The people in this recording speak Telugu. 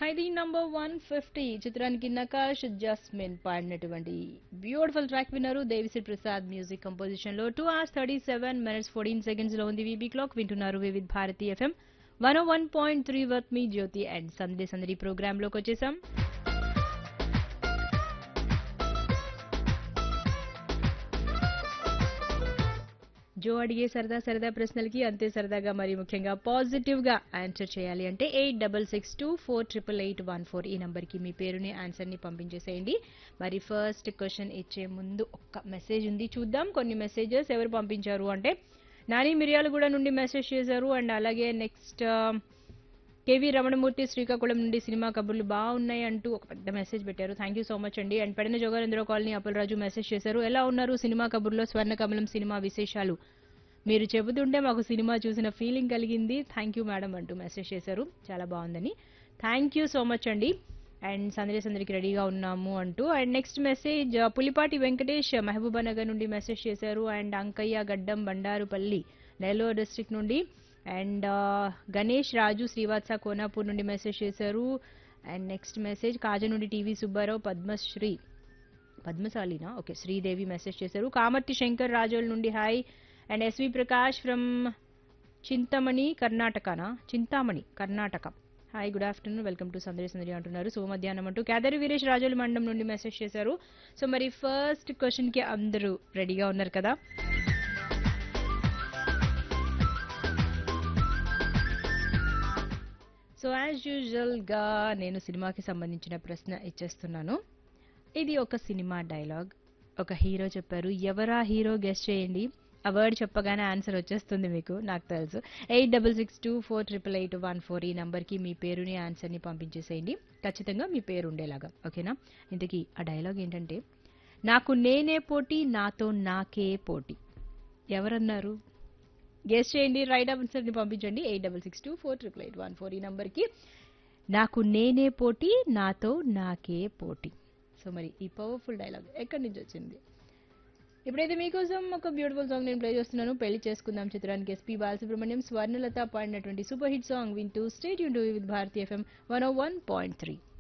ఖైదీ నంబర్ వన్ ఫిఫ్టీ చిత్రానికి నకాష్ జస్మిన్ పాడినటువంటి బ్యూటిఫుల్ ట్రాక్ విన్నారు దేవిశ్రీ ప్రసాద్ మ్యూజిక్ కంపోజిషన్ లో two hours thirty seven minutes fourteen seconds లో ఉంది వీబీ క్లాక్ వింటున్నారు Vividh Bharati FM one one point three with me Jyothi and సందే సందడి ప్రోగ్రామ్ లోకి వచ్చేసాం జో అడిగే సరదా సరదా ప్రశ్నలకి అంతే సరదాగా మరి ముఖ్యంగా పాజిటివ్ గా ఆన్సర్ చేయాలి అంటే eight double six two four triple eight one four ఈ నంబర్కి మీ పేరుని ఆన్సర్ ని పంపించేసేయండి మరి ఫస్ట్ క్వశ్చన్ ఇచ్చే ముందు ఒక్క మెసేజ్ ఉంది చూద్దాం కొన్ని మెసేజెస్ ఎవరు పంపించారు అంటే నాని మిర్యాలగూడ నుండి మెసేజ్ చేశారు అండ్ అలాగే నెక్స్ట్ కేవీ రమణమూర్తి శ్రీకాకుళం నుండి సినిమా కబుర్లు బాగున్నాయి అంటూ ఒక పెద్ద మెసేజ్ పెట్టారు థ్యాంక్ యూ సో మచ్ అండి and Pedana Jogarendra colony Appalaraju message చేశారు ఎలా ఉన్నారు సినిమా కబుర్లో స్వర్ణ కమలం సినిమా విశేషాలు మీరు చెబుతుంటే మాకు సినిమా చూసిన ఫీలింగ్ కలిగింది థ్యాంక్ యూ మేడం అంటూ మెసేజ్ చేశారు చాలా బాగుందని థ్యాంక్ యూ సో మచ్ అండి అండ్ సందడి సందడికి రెడీగా ఉన్నాము అంటూ and next message Pulipati Venkatesh Mahabubnagar నుండి మెసేజ్ చేశారు అండ్ అంకయ్య గడ్డం బండారుపల్లి నెల్లూరు డిస్ట్రిక్ట్ నుండి అండ్ గణేష్ రాజు శ్రీవాత్స కోనాపూర్ నుండి మెసేజ్ చేశారు అండ్ నెక్స్ట్ మెసేజ్ కాజ నుండి టీవీ సుబ్బారావు పద్మశ్రీ పద్మశాలినా ఓకే శ్రీదేవి మెసేజ్ చేశారు కామర్తి శంకర్ రాజోల్ నుండి hi and SV Prakash from Chintamani కర్ణాటకనా Chintamani Karnataka hi good afternoon welcome to సందడి సందడి అంటున్నారు సో మధ్యాహ్నం అంటూ కేదరి వీరేష్ రాజోలు మండలం నుండి మెసేజ్ చేశారు సో మరి ఫస్ట్ క్వశ్చన్కి అందరూ రెడీగా ఉన్నారు కదా సో యాజ్ యూజువల్గా నేను సినిమాకి సంబంధించిన ప్రశ్న ఇచ్చేస్తున్నాను ఇది ఒక సినిమా డైలాగ్ ఒక హీరో చెప్పారు ఎవరా హీరో గెస్ట్ చేయండి ఆ వర్డ్ చెప్పగానే ఆన్సర్ వచ్చేస్తుంది మీకు నాకు తెలుసు eight double six two four triple eight one four ఈ నంబర్కి మీ పేరుని ఆన్సర్ని పంపించేసేయండి ఖచ్చితంగా మీ పేరు ఉండేలాగా ఓకేనా ఇంతకీ ఆ డైలాగ్ ఏంటంటే నాకు నేనే పోటీ నాతో నాకే పోటీ ఎవరన్నారు గెస్ట్ చేయండి రైట్ ఆన్సర్ని పంపించండి eight double six two four triple eight one four ఈ నంబర్కి నాకు నేనే పోటీ నాతో నాకే పోటీ సో మరి ఈ పవర్ఫుల్ డైలాగ్ ఎక్కడి నుంచి వచ్చింది ఇప్పుడైతే మీకోసం ఒక బ్యూటిఫుల్ సాంగ్ నేను ప్లే చేస్తున్నాను పెళ్లి చేసుకుందాం చిత్రానికి ఎస్పీ బాలసుబ్రహ్మణ్యం స్వర్ణలత పాడినటువంటి సూపర్ హిట్ సాంగ్ వింటూ స్టేట్ యూన్ with Bharati FM one O one point three